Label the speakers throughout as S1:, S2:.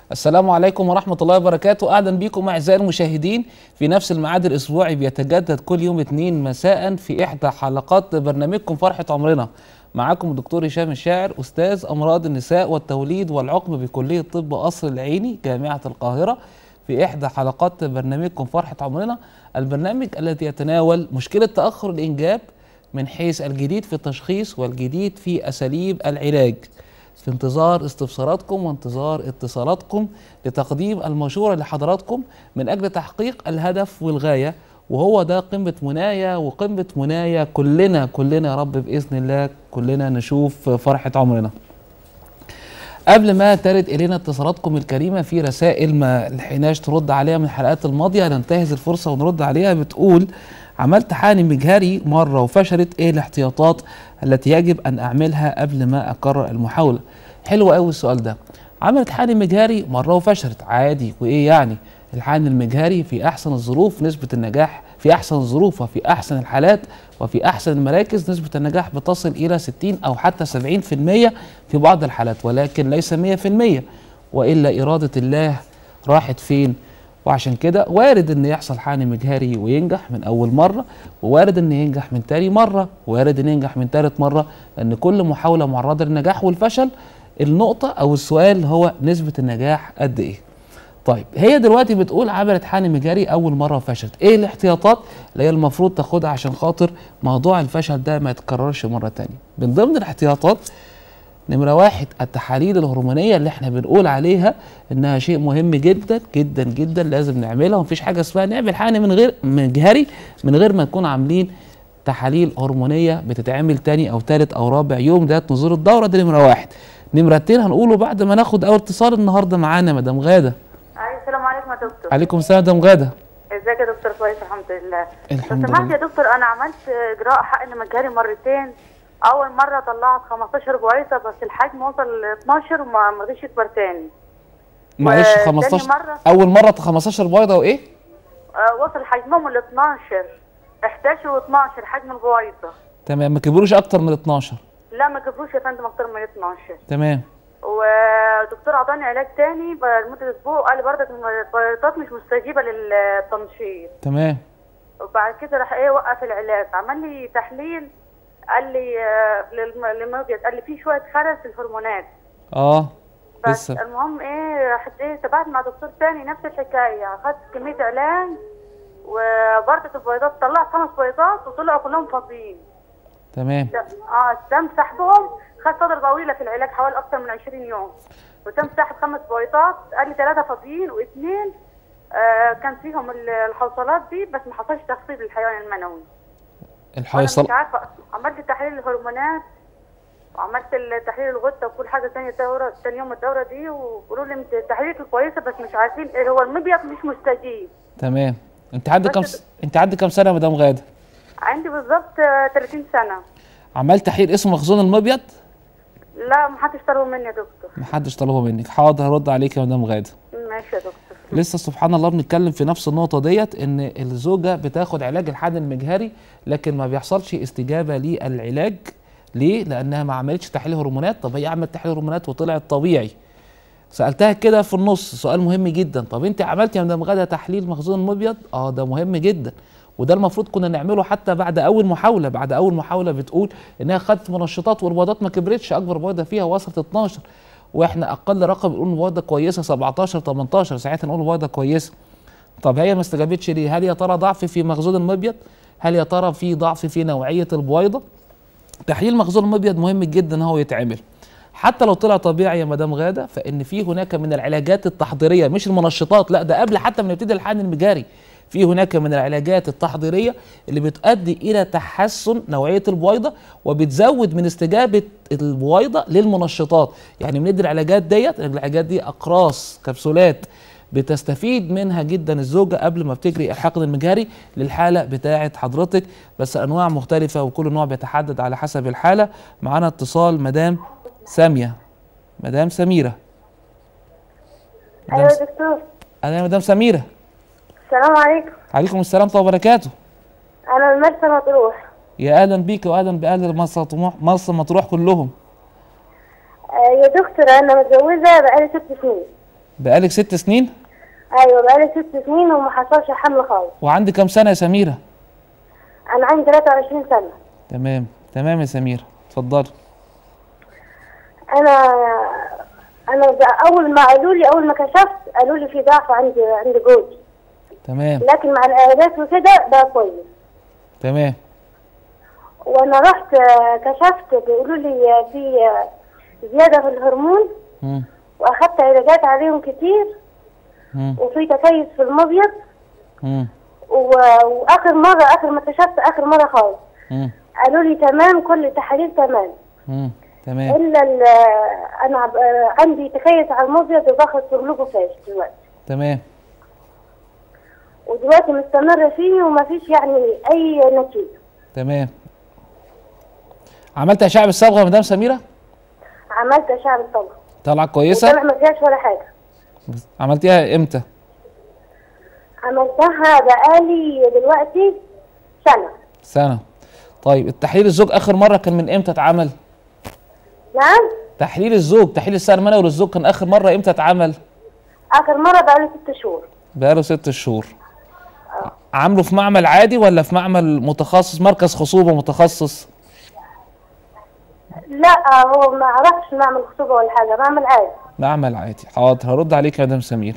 S1: السلام عليكم ورحمة الله وبركاته أهلا بكم أعزائي المشاهدين في نفس الميعاد الأسبوعي بيتجدد كل يوم اثنين مساء في إحدى حلقات برنامجكم فرحة عمرنا معاكم الدكتور هشام الشاعر أستاذ أمراض النساء والتوليد والعقم بكلية طب قصر العيني جامعة القاهرة في إحدى حلقات برنامجكم فرحة عمرنا البرنامج الذي يتناول مشكلة تأخر الإنجاب من حيث الجديد في التشخيص والجديد في أساليب العلاج في انتظار استفساراتكم وانتظار اتصالاتكم لتقديم المشورة لحضراتكم من أجل تحقيق الهدف والغاية وهو ده قمة منايا وقمة منايا كلنا كلنا يا رب بإذن الله كلنا نشوف فرحة عمرنا قبل ما ترد إلينا اتصالاتكم الكريمة في رسائل ما لحقناش ترد عليها من الحلقات الماضية ننتهز الفرصة ونرد عليها بتقول عملت حقن مجهري مرة وفشلت ايه الاحتياطات التي يجب ان اعملها قبل ما اكرر المحاولة حلو قوي السؤال ده عملت حقن مجهري مرة وفشلت عادي وايه يعني الحقن المجهري في احسن الظروف نسبة النجاح في احسن الظروف وفي احسن الحالات وفي احسن المراكز نسبة النجاح بتصل الى 60 او حتى 70% في بعض الحالات ولكن ليس 100% والا اراده الله راحت فين وعشان كده وارد ان يحصل حقن مجهري وينجح من اول مره ووارد ان ينجح من تاني مره ووارد ان ينجح من تالت مره لان كل محاوله معرضه للنجاح والفشل النقطه او السؤال هو نسبه النجاح قد ايه طيب هي دلوقتي بتقول عملت حقن مجهري اول مره وفشلت ايه الاحتياطات اللي هي المفروض تاخدها عشان خاطر موضوع الفشل ده ما يتكررش مره تانية من ضمن الاحتياطات نمرة واحد التحاليل الهرمونية اللي احنا بنقول عليها انها شيء مهم جدا جدا جدا لازم نعملها ومفيش حاجة اسمها نعمل حقن من غير مجهري من غير ما نكون عاملين تحاليل هرمونية بتتعمل تاني او تالت او رابع يوم ده نزور الدورة دي نمرة واحد نمرة اتنين هنقوله بعد ما ناخد اول اتصال النهاردة معانا مدام غادة
S2: ايوه السلام عليكم يا دكتور
S1: عليكم السلام مدام غادة
S2: ازيك يا دكتور كويس الحمد لله
S1: الحمد
S2: لو سمحت
S1: لله
S2: يا دكتور انا عملت اجراء حقن مجهري مرتين اول مره طلعت 15 بويصه بس الحجم وصل ل 12 وما ما رضيش يكبر تاني
S1: معلش
S2: وتاني
S1: 15
S2: مرة-
S1: اول مرة 15 بيضة وايه
S2: آه وصل حجمهم ل 12 11 و12 حجم البويصه
S1: تمام ما كبروش اكتر من 12
S2: لا ما كبروش يا فندم اكتر من 12
S1: تمام
S2: ودكتور عطاني علاج تاني بعد لمده اسبوع قال لي برضك البيضات مش مستجيبه للتنشيط
S1: تمام
S2: وبعد كده راح ايه وقف العلاج عمل لي تحليل قال لي آه، للم- للمبيض قال لي في شويه خرس في الهرمونات
S1: اه
S2: بس
S1: لسه
S2: المهم ايه رحت ايه تابعت مع دكتور تاني نفس الحكايه اخدت كميه علاج وبرضه البيضات طلعت خمس بيضات وطلعوا كلهم فاضيين
S1: تمام
S2: اه تم سحبهم خد فتره طويله في العلاج حوالي اكتر من 20 يوم وتم سحب خمس بيضات قال لي ثلاثه فاضيين واثنين آه كان فيهم ال- الحوصلات دي بس ما حصلش تخصيب للحيوان المنوي وانا
S1: الحيصل
S2: مش عارفه عملت تحليل الهرمونات وعملت تحليل الغده وكل حاجه ثانيه الدوره ثاني يوم الدوره دي وقالوا لي انت تحليلك كويسه بس مش عارفين ايه هو المبيض مش مستجيب
S1: تمام انت عندك كام
S2: بس-
S1: س... انت عندك كام سنه يا مدام غاده
S2: عندي بالظبط آه، 30 سنه
S1: عملت تحليل اسمه مخزون المبيض
S2: لا ما حدش طلبه مني يا دكتور
S1: محدش طلبه منك حاضر هرد عليك يا مدام غاده
S2: ماشي يا دكتور
S1: لسه سبحان الله بنتكلم في نفس النقطه ديت ان الزوجه بتاخد علاج الحقن المجهري لكن ما بيحصلش استجابه للعلاج ليه لانها ما عملتش تحليل هرمونات طب هي عملت تحليل هرمونات وطلعت طبيعي سالتها كده في النص سؤال مهم جدا طب انت عملتي يا مدام غاده تحليل مخزون المبيض اه ده مهم جدا وده المفروض كنا نعمله حتى بعد اول محاوله بعد اول محاوله بتقول انها خدت منشطات والبيضات ما كبرتش اكبر بيضه فيها وصلت 12 واحنا اقل رقم بنقول بيضه كويسه 17 18 ساعتها نقول بيضه كويسه طب هي ما استجابتش ليه هل يا ترى ضعف في مخزون المبيض هل يا ترى في ضعف في نوعيه البويضه تحليل مخزون المبيض مهم جدا ان هو يتعمل حتى لو طلع طبيعي يا مدام غاده فان في هناك من العلاجات التحضيريه مش المنشطات لا ده قبل حتى ما نبتدي الحقن المجاري في هناك من العلاجات التحضيريه اللي بتؤدي الى تحسن نوعيه البويضه وبتزود من استجابه البويضه للمنشطات يعني بندي العلاجات ديت العلاجات دي اقراص كبسولات بتستفيد منها جدا الزوجه قبل ما بتجري الحقن المجهري للحاله بتاعه حضرتك بس انواع مختلفه وكل نوع بيتحدد على حسب الحاله معانا اتصال مدام ساميه مدام سميره
S2: ايوه
S1: مدام
S2: يا دكتور
S1: انا مدام سميره
S2: السلام عليكم
S1: عليكم السلام ورحمه الله وبركاته
S2: انا من مرسى مطروح
S1: يا اهلا بيك واهلا باهل مرسى طموح مرسى مطروح كلهم
S2: آه، يا دكتور انا متجوزه بقالي ست سنين
S1: بقالك ست سنين
S3: ايوه بقالي ست سنين وما حصلش حمل خالص
S1: وعندك كام سنه يا سميره
S3: انا عندي 23 سنه
S1: تمام تمام يا سميره اتفضلي
S3: انا انا ده اول ما قالوا لي اول ما كشفت قالوا لي في ضعف عند عند جوزي
S1: تمام
S3: لكن مع العلاجات وكده بقى كويس
S1: تمام
S3: وانا رحت آه، كشفت بيقولوا لي آه، في آه، زياده في الهرمون
S1: مم.
S3: واخدت علاجات عليهم كتير
S1: مم.
S3: وفي تكيس في المبيض
S1: مم.
S3: و- واخر مره اخر ما كشفت اخر مره خالص
S1: مم.
S3: قالوا لي تمام كل التحاليل تمام
S1: مم. تمام
S3: الا ال- انا عب- آه، عندي تكيس على المبيض وباخد سلوكوفاش دلوقتي
S1: تمام
S3: ودلوقتي مستمرة فيه ومفيش يعني أي نتيجة
S1: تمام عملت اشعه بالصبغه يا مدام سميره
S3: عملت أشعة بالطبع
S1: طالعه كويسه
S3: وطلع ما فيهاش ولا حاجة
S1: عملتيها امتى
S3: عملتها بقالي دلوقتي سنة
S1: سنه طيب التحليل الزوج اخر مره كان من امتى اتعمل
S3: نعم
S1: تحليل الزوج تحليل السائل المنوي للزوج كان اخر مره امتى اتعمل
S3: آخر مرة بقالي ست شهور
S1: بقاله ست شهور عامله في معمل عادي ولا في معمل متخصص مركز خصوبه متخصص
S3: لا هو ما عرفتش نعمل خطوبة ولا حاجة بعمل عادي
S1: معمل عادي حاضر هرد عليك يا مدام سمير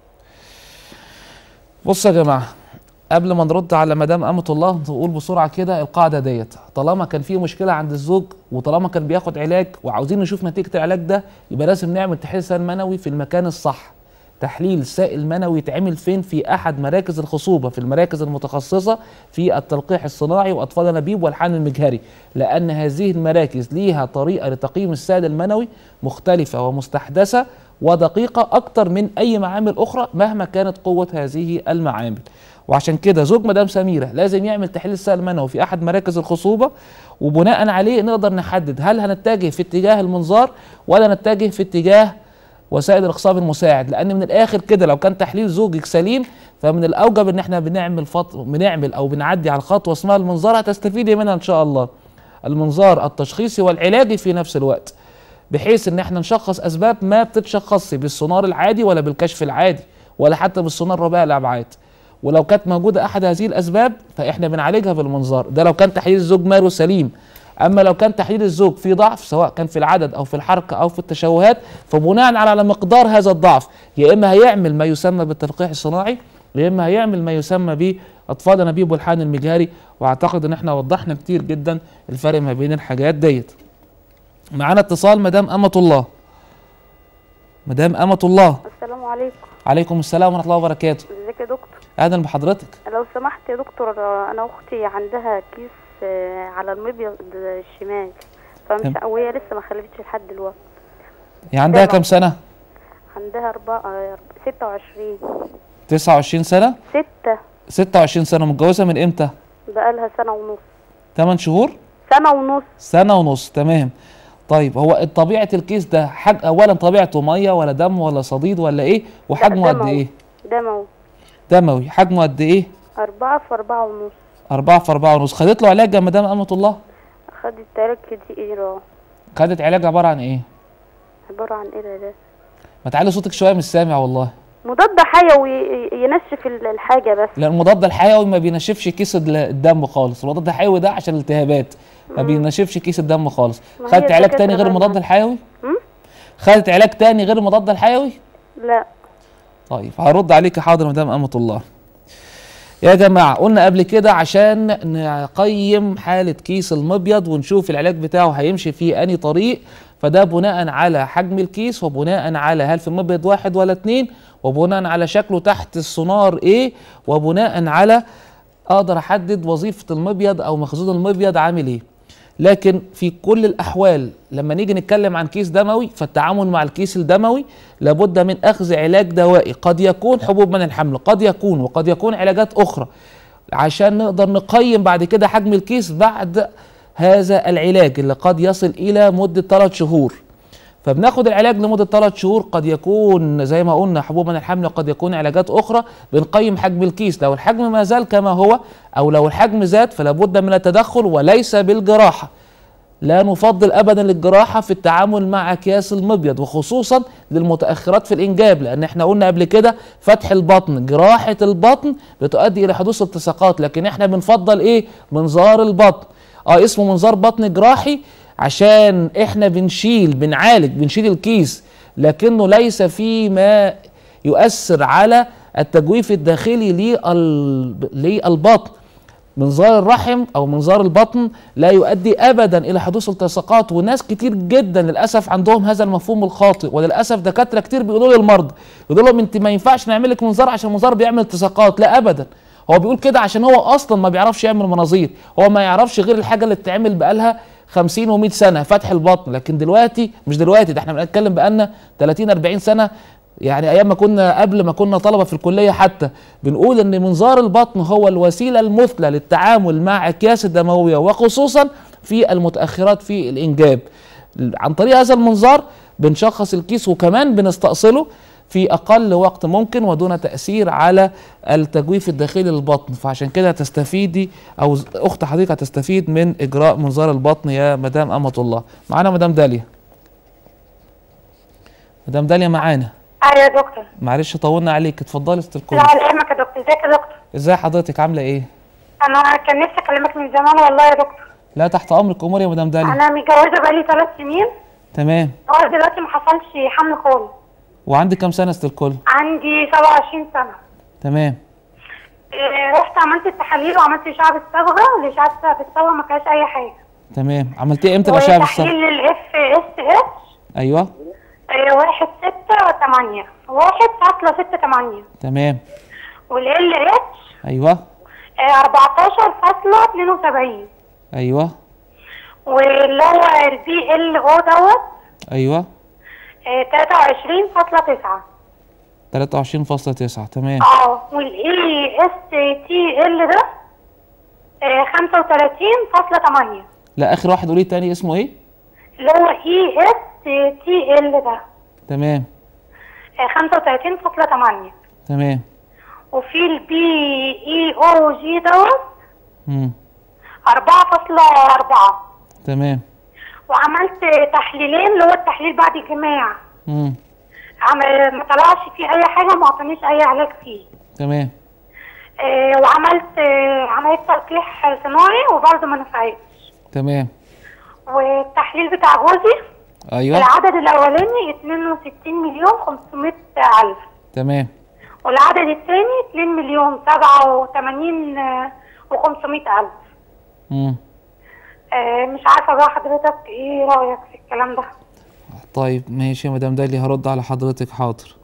S1: بصوا يا جماعه قبل ما نرد على مدام أمة الله نقول بسرعة كده القاعدة ديت طالما كان في مشكلة عند الزوج وطالما كان بياخد علاج وعاوزين نشوف نتيجة العلاج ده يبقى لازم نعمل تحليل سائل منوي في المكان الصح تحليل سائل منوي يتعمل فين في أحد مراكز الخصوبة في المراكز المتخصصة في التلقيح الصناعي وأطفال الأنابيب والحمل المجهري لأن هذه المراكز ليها طريقة لتقييم السائل المنوي مختلفة ومستحدثة ودقيقة أكتر من أي معامل أخرى مهما كانت قوة هذه المعامل وعشان كده زوج مدام سميرة لازم يعمل تحليل السائل المنوي في أحد مراكز الخصوبة وبناء عليه نقدر نحدد هل هنتجه في اتجاه المنظار ولا نتجه في اتجاه وسائل الاخصاب المساعد لان من الاخر كده لو كان تحليل زوجك سليم فمن الاوجب ان احنا بنعمل فط... بنعمل او بنعدي على خطوه اسمها المنظار هتستفيدي منها ان شاء الله المنظار التشخيصي والعلاجي في نفس الوقت بحيث ان احنا نشخص اسباب ما بتتشخصش بالسونار العادي ولا بالكشف العادي ولا حتى بالسونار رباعي الابعاد ولو كانت موجوده احد هذه الاسباب فاحنا بنعالجها بالمنظار ده لو كان تحليل الزوج ماله سليم اما لو كان تحليل الزوج في ضعف سواء كان في العدد او في الحركه او في التشوهات فبناء على مقدار هذا الضعف يا اما هيعمل ما يسمى بالتلقيح الصناعي يا اما هيعمل ما يسمى باطفال انابيب والحان المجهري واعتقد ان احنا وضحنا كتير جدا الفرق ما بين الحاجات ديت معانا اتصال مدام امة الله مدام امة الله
S4: السلام عليكم
S1: عليكم السلام ورحمه الله وبركاته
S4: ازيك يا دكتور
S1: اهلا بحضرتك
S4: لو سمحت يا دكتور انا اختي عندها كيس آه، على المبيض الشمال فمش
S1: تم.
S4: قوية لسه ما خلفتش لحد دلوقتي
S1: هي عندها
S4: تمام.
S1: كام سنه
S4: عندها أربعة آه، ستة وعشرين
S1: 29 سنه
S4: ستة
S1: 26 سنه متجوزه من امتى
S4: بقالها سنة ونص
S1: 8 شهور
S4: سنة ونص
S1: سنة ونص تمام طيب هو طبيعة الكيس ده حج أولا طبيعته مية ولا دم ولا صديد ولا إيه وحجمه قد
S4: دموي.
S1: إيه؟
S4: دموي
S1: دموي حجمه قد إيه؟
S4: أربعة في أربعة ونص
S1: أربعة في أربعة ونص خدت له علاج يا مدام أمة الله؟
S4: خدت علاج كتير اه
S1: خدت علاج عبارة عن إيه؟
S4: عبارة عن ايه ده ده
S1: ما تعلي صوتك شوية مش سامع والله
S4: مضاد حيوي ي- ينشف ال- الحاجة بس
S1: لأن المضاد الحيوي ما بينشفش كيس ال- الدم خالص المضاد الحيوي ده عشان الالتهابات ما بينشفش كيس الدم خالص
S4: ما هي
S1: خدت علاج
S4: الدكاترة
S1: تاني غير
S4: بقى
S1: المضاد
S4: معاك.
S1: الحيوي؟
S4: مم؟
S1: خدت علاج تاني غير المضاد الحيوي؟
S4: لا
S1: طيب هرد عليك حاضر مدام أمة الله يا جماعة قلنا قبل كده عشان نقيم حالة كيس المبيض ونشوف العلاج بتاعه هيمشي فيه أني طريق فده بناء على حجم الكيس وبناء على هل في مبيض واحد ولا اتنين وبناء على شكله تحت السونار ايه وبناء على اقدر احدد وظيفة المبيض او مخزون المبيض عامل ايه لكن في كل الاحوال لما نيجي نتكلم عن كيس دموي فالتعامل مع الكيس الدموي لابد من اخذ علاج دوائي قد يكون حبوب من الحمل قد يكون وقد يكون علاجات اخرى عشان نقدر نقيم بعد كده حجم الكيس بعد هذا العلاج اللي قد يصل الى مده ثلاث شهور فبناخد العلاج لمده ثلاث شهور قد يكون زي ما قلنا حبوب من الحمل قد يكون علاجات اخرى بنقيم حجم الكيس لو الحجم ما زال كما هو او لو الحجم زاد فلا بد من التدخل وليس بالجراحه لا نفضل ابدا الجراحه في التعامل مع اكياس المبيض وخصوصا للمتاخرات في الانجاب لان احنا قلنا قبل كده فتح البطن جراحه البطن بتؤدي الى حدوث التصاقات لكن احنا بنفضل ايه منظار البطن اه اسمه منظار بطن جراحي عشان احنا بنشيل بنعالج بنشيل الكيس لكنه ليس فيه ما يؤثر على التجويف الداخلي لل- للبطن منظار الرحم او منظار البطن لا يؤدي ابدا الى حدوث التصاقات وناس كتير جدا للاسف عندهم هذا المفهوم الخاطئ وللاسف دكاتره كتير بيقولوا للمرضى يقولوا لهم انت ما ينفعش نعمل لك منظار عشان منظار بيعمل التصاقات لا ابدا هو بيقول كده عشان هو اصلا ما بيعرفش يعمل مناظير هو ما يعرفش غير الحاجه اللي بتتعمل بقالها 50 و100 سنه فتح البطن لكن دلوقتي مش دلوقتي ده احنا بنتكلم بقالنا 30 40 سنه يعني ايام ما كنا قبل ما كنا طلبه في الكليه حتى بنقول ان منظار البطن هو الوسيله المثلى للتعامل مع اكياس الدمويه وخصوصا في المتاخرات في الانجاب عن طريق هذا المنظار بنشخص الكيس وكمان بنستأصله في اقل وقت ممكن ودون تاثير على التجويف الداخلي للبطن فعشان كده تستفيدي او اخت حضرتك هتستفيد من اجراء منظار البطن يا مدام امه الله معانا مدام داليا مدام داليا معانا
S3: ايوه يا دكتور
S1: معلش طولنا عليك اتفضلي ست الكل
S3: لا على يهمك يا دكتور ازيك يا دكتور
S1: ازاي حضرتك عامله ايه
S3: انا كان نفسي اكلمك من زمان والله يا دكتور
S1: لا تحت امرك امور يا مدام داليا
S3: انا متجوزه بقالي ثلاث سنين
S1: تمام
S3: لغايه دلوقتي ما حصلش حمل خالص
S1: وعندك كام سنه ست الكل
S3: عندي 27 سنه
S1: تمام
S3: إيه، رحت عملت التحاليل وعملت اشعه بالصبغه الاشعه بالصبغه ما فيهاش اي حاجه
S1: تمام عملتيه امتى الاشعه بالصبغه
S3: وتحليل الاف اس اتش
S1: ايوه
S3: واحد ستة تمانية واحد فاصلة ستة تمانية
S1: تمام
S3: والال اتش
S1: ايوه
S3: أربعتاشر فاصلة اتنين وسبعين
S1: ايوه
S3: واللي هو البي ال او دوت
S1: ايوه
S3: تلاتة وعشرين فاصلة تسعة
S1: 23.9 تمام
S3: اه والاي اس تي ال ده خمسة وتلاتين فاصلة تمانية
S1: لا اخر واحد قولي تاني اسمه ايه
S3: اللي هو اي اس تي ال ده
S1: تمام
S3: خمسة وتلاتين فاصلة تمانية
S1: تمام
S3: وفي البي اي او جي دوت
S1: امم
S3: أربعة فاصلة أربعة
S1: تمام
S3: وعملت تحليلين اللي هو التحليل بعد الجماع
S1: امم
S3: عمل ما طلعش فيه أي حاجة ما عطانيش أي علاج فيه
S1: تمام
S3: آه، وعملت آه، عملية تلقيح صناعي وبرضه ما نفعتش
S1: تمام
S3: والتحليل بتاع جوزي
S1: ايوه
S3: العدد الأولاني 62 مليون 500 ألف
S1: تمام
S3: والعدد الثاني 2 مليون 87 و500 ألف
S1: امم
S3: آه، مش عارفة بقى حضرتك إيه رأيك في الكلام ده
S1: طيب ماشي يا مدام داليا هرد على حضرتك حاضر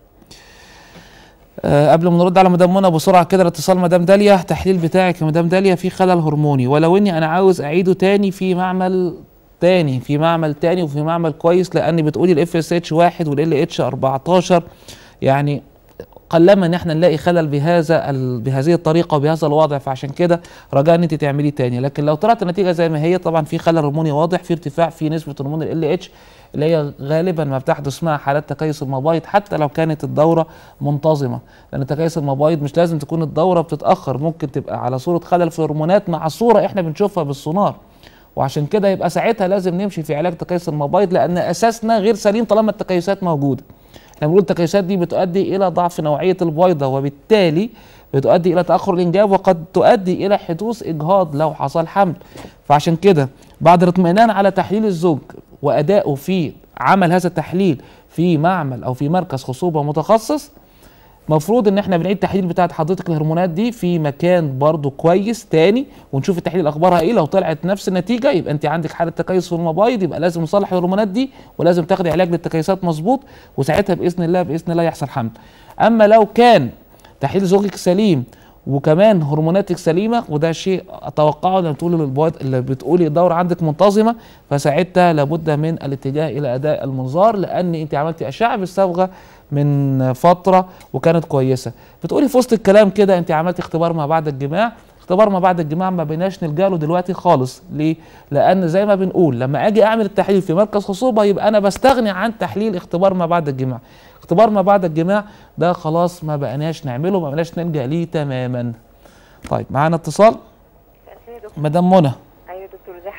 S1: أه قبل ما نرد على مدام منى بسرعه كده الاتصال مدام داليا التحليل بتاعك يا مدام داليا فيه خلل هرموني ولو اني انا عاوز اعيده تاني في معمل تاني في معمل تاني وفي معمل كويس لان بتقولي الاف اس اتش 1 والال اتش 14 يعني قلما ان احنا نلاقي خلل بهذا ال... بهذه الطريقه وبهذا الوضع فعشان كده رجاء ان انت تعمليه تاني لكن لو طلعت النتيجه زي ما هي طبعا في خلل هرموني واضح في ارتفاع في نسبه هرمون ال اتش اللي هي غالبا ما بتحدث مع حالات تكيس المبايض حتى لو كانت الدوره منتظمه لان تكيس المبايض مش لازم تكون الدوره بتتاخر ممكن تبقى على صوره خلل في الهرمونات مع صوره احنا بنشوفها بالسونار وعشان كده يبقى ساعتها لازم نمشي في علاج تكيس المبايض لان اساسنا غير سليم طالما التكيسات موجوده احنا بنقول التكيسات دي بتؤدي الى ضعف نوعيه البويضه وبالتالي بتؤدي الى تاخر الانجاب وقد تؤدي الى حدوث اجهاض لو حصل حمل فعشان كده بعد الاطمئنان على تحليل الزوج وادائه في عمل هذا التحليل في معمل او في مركز خصوبه متخصص مفروض ان احنا بنعيد التحليل بتاعت حضرتك الهرمونات دي في مكان برضو كويس تاني ونشوف التحليل اخبارها ايه لو طلعت نفس النتيجه يبقى انت عندك حاله تكيس في المبايض يبقى لازم نصلح الهرمونات دي ولازم تاخدي علاج للتكيسات مظبوط وساعتها باذن الله باذن الله يحصل حمل اما لو كان تحليل زوجك سليم وكمان هرموناتك سليمه وده شيء اتوقعه لما تقولي للبويض اللي بتقولي الدوره عندك منتظمه فساعتها لابد من الاتجاه الى اداء المنظار لان انت عملتي اشعه بالصبغه من فتره وكانت كويسه بتقولي في وسط الكلام كده انت عملتي اختبار ما بعد الجماع اختبار ما بعد الجماع ما بيناش نلجا له دلوقتي خالص ليه لان زي ما بنقول لما اجي اعمل التحليل في مركز خصوبه يبقى انا بستغني عن تحليل اختبار ما بعد الجماع اختبار ما بعد الجماع ده خلاص ما بقناش نعمله ما بقناش نلجا ليه تماما طيب معانا اتصال مدام منى
S5: ايوه دكتور ازي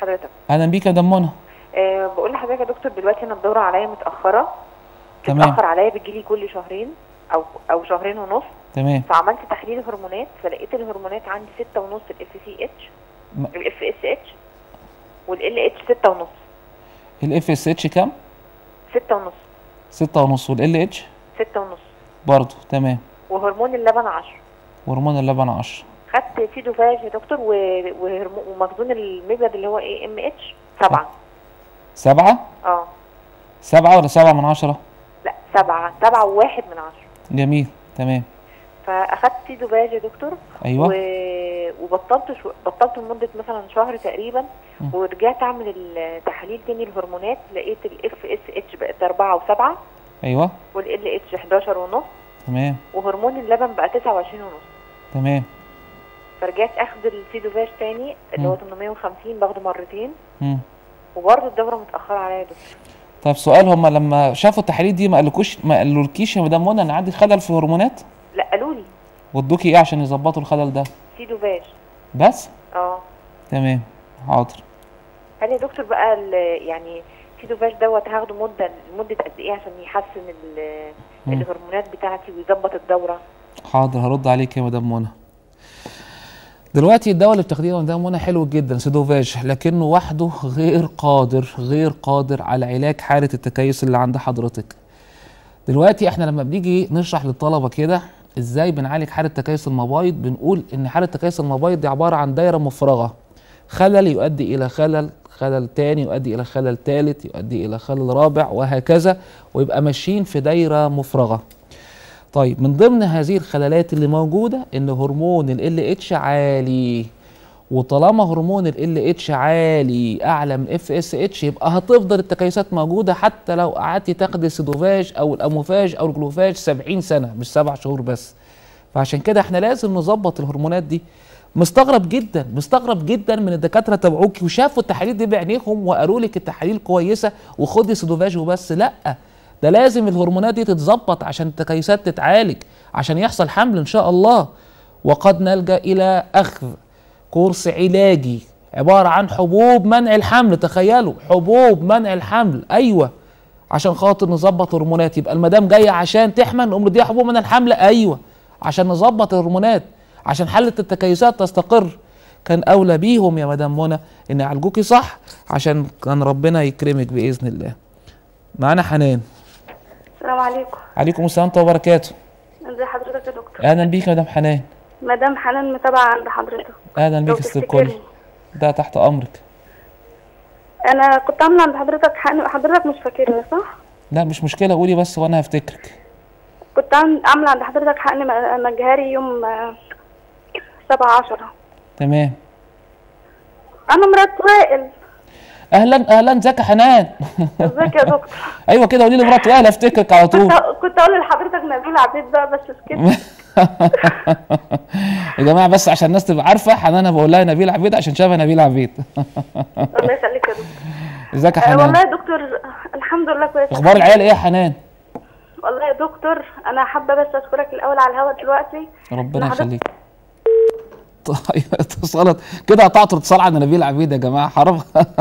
S5: حضرتك
S1: اهلا بيك يا دمونه
S5: أه بقول لحضرتك يا دكتور دلوقتي انا الدوره عليا متاخره
S1: تمام.
S5: بتتاخر عليا بتجيلي كل شهرين او او شهرين ونص
S1: تمام
S5: فعملت تحليل هرمونات فلقيت الهرمونات عندي ستة ونص الاف سي اتش
S1: م-
S5: الاف اس اتش والال اتش ستة ونص
S1: الاف اس اتش كام
S5: ستة ونص
S1: ستة ونص والال اتش
S5: ستة ونص
S1: برضه تمام
S5: وهرمون اللبن عشرة
S1: هرمون اللبن 10
S5: خدت سيدوفاج يا دكتور و... وهرمون ومخزون المبيض اللي هو ايه ام اتش سبعة
S1: سبعة
S5: اه
S1: سبعة ولا سبعة من عشرة
S5: لا سبعة سبعة وواحد من عشرة
S1: جميل تمام
S5: فاخدت سيدوفاج يا دكتور
S1: ايوه
S5: و... وبطلت شو... بطلت لمده مثلا شهر تقريبا
S1: مم.
S5: ورجعت اعمل التحاليل تاني الهرمونات لقيت الاف اس اتش بقت 4 و7
S1: ايوه
S5: والال اتش 11 ونص
S1: تمام
S5: وهرمون اللبن بقى 29 ونص
S1: تمام
S5: فرجعت اخد السيدوفاج تاني اللي هو
S1: مم.
S5: 850 باخده مرتين
S1: مم.
S5: وبرضه الدوره متاخره عليا يا دكتور
S1: طب سؤال هما لما شافوا التحاليل دي ما قالكوش ما قالولكيش يا مدام منى ان عندي خلل في الهرمونات
S5: لا قالوا لي
S1: وادوكي ايه عشان يظبطوا الخلل ده
S5: سيدوفاج
S1: بس
S5: اه
S1: تمام حاضر
S5: هل يا دكتور بقى ال- يعني سيدوفاج دوت هاخده مده لمده قد ايه عشان يحسن ال-
S1: مم.
S5: الهرمونات بتاعتي ويظبط الدوره
S1: حاضر هرد عليك يا مدام منى دلوقتي الدواء اللي بتاخديه يا مدام منى حلو جدا سيدوفاج لكنه وحده غير قادر غير قادر على علاج حاله التكيس اللي عند حضرتك دلوقتي احنا لما بنيجي نشرح للطلبه كده ازاي بنعالج حاله تكيس المبايض بنقول ان حاله تكيس المبايض دي عباره عن دايره مفرغه خلل يؤدي الى خلل خلل تاني يؤدي الى خلل تالت يؤدي الى خلل رابع وهكذا ويبقى ماشيين في دايره مفرغه طيب من ضمن هذه الخللات اللي موجوده ان هرمون ال اتش عالي وطالما هرمون ال اتش عالي اعلى من اف اس اتش يبقى هتفضل التكيسات موجوده حتى لو قعدتي تاخدي السيدوفاج او الاموفاج او الجلوفاج 70 سنه مش سبع شهور بس فعشان كده احنا لازم نظبط الهرمونات دي مستغرب جدا مستغرب جدا من الدكاتره تبعوكي وشافوا التحاليل دي بعينيهم وقالوا لك التحاليل كويسه وخدي سيدوفاج وبس لا ده لازم الهرمونات دي تتظبط عشان التكيسات تتعالج عشان يحصل حمل ان شاء الله وقد نلجا الى اخذ كورس علاجي عباره عن حبوب منع الحمل تخيلوا حبوب منع الحمل ايوه عشان خاطر نظبط هرمونات يبقى المدام جايه عشان تحمل نقوم نديها حبوب منع الحمل ايوه عشان نظبط الهرمونات عشان حاله التكيسات تستقر كان اولى بيهم يا مدام منى ان يعالجوكي صح عشان كان ربنا يكرمك باذن الله معانا حنان
S3: السلام عليكم
S1: عليكم السلام ورحمه الله وبركاته
S3: ازي حضرتك يا دكتور
S1: اهلا بيك يا مدام حنان
S3: مدام حنان متابعة عند حضرتك
S1: اهلا
S3: لو
S1: بيك يا ست الكل
S3: تفتكرني.
S1: ده تحت امرك
S3: انا كنت عاملة عند حضرتك حقن حضرتك مش فاكرني صح؟
S1: لا مش مشكله قولي بس وانا هفتكرك
S3: كنت عام- عاملة عند حضرتك حقن م- مجهري يوم آه، سبعة عشرة
S1: تمام
S3: انا مرات وائل
S1: اهلا اهلا ازيك يا حنان
S3: ازيك يا دكتور
S1: ايوه كده قولي لي مرات وائل افتكرك على طول
S3: كنت كنت اقول لحضرتك نبيل عبيد بقى بس سكت
S1: يا جماعه بس عشان الناس تبقى عارفه حنان انا بقول لها نبيل عبيد عشان شبه نبيل عبيد
S3: الله يخليك يا دكتور
S1: ازيك يا
S3: آه، والله
S1: حنان
S3: يا دكتور الحمد لله كويس
S1: اخبار العيال ايه يا حنان
S3: والله يا دكتور انا حابه بس اشكرك الاول على الهوا دلوقتي
S1: ربنا
S3: لحضرتك-
S1: يخليك طيب اتصالت كده قطعت الاتصال عن نبيل عبيد يا جماعه حرام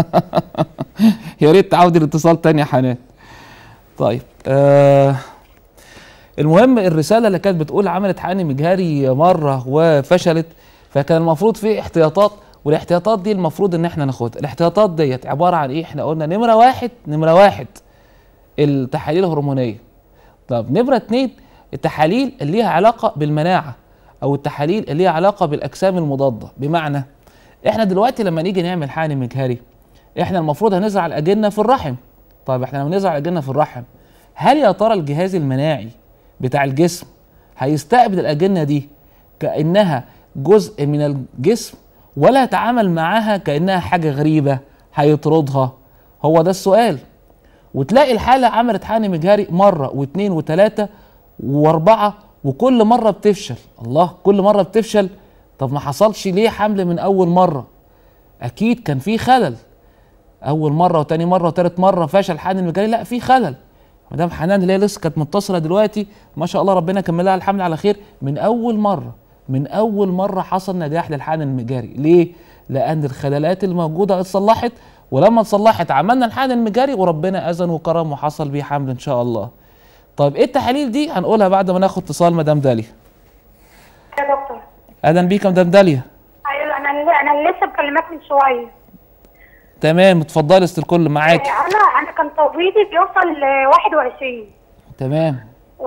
S1: يا ريت تعودي الاتصال تاني يا حنان طيب آه المهم الرساله اللي كانت بتقول عملت حقن مجهري مره وفشلت فكان المفروض في احتياطات والاحتياطات دي المفروض ان احنا ناخدها الاحتياطات ديت عباره عن ايه احنا قلنا نمره واحد نمره واحد التحاليل الهرمونيه طب نمرة اتنين التحاليل اللي ليها علاقة بالمناعة أو التحاليل اللي ليها علاقة بالأجسام المضادة بمعنى إحنا دلوقتي لما نيجي نعمل حقن مجهري إحنا المفروض هنزرع الأجنة في الرحم طيب إحنا لما نزرع الأجنة في الرحم هل يا ترى الجهاز المناعي بتاع الجسم هيستقبل الأجنة دي كأنها جزء من الجسم ولا يتعامل معاها كأنها حاجة غريبة هيطردها هو ده السؤال وتلاقي الحالة عملت حقن مجهري مرة واثنين وثلاثة وأربعة وكل مرة بتفشل الله كل مرة بتفشل طب ما حصلش ليه حمل من أول مرة أكيد كان في خلل أول مرة وتاني مرة وتالت مرة فشل حقن المجهري لا في خلل مدام حنان اللي هي لسه كانت متصلة دلوقتي ما شاء الله ربنا كمل لها الحمل على خير من أول مرة من أول مرة حصل نجاح للحقن المجهري ليه؟ لان الخلالات الموجوده اتصلحت ولما اتصلحت عملنا الحقن المجاري وربنا اذن وكرم وحصل بيه حمل ان شاء الله طيب ايه التحاليل دي هنقولها بعد ما ناخد اتصال مدام داليا
S3: يا دكتور
S1: اهلا بيك يا مدام داليا
S3: ايوه انا انا لسه مكلماك من شويه
S1: تمام اتفضلي است الكل معاك
S3: انا انا كان تبويضي بيوصل ل 21
S1: تمام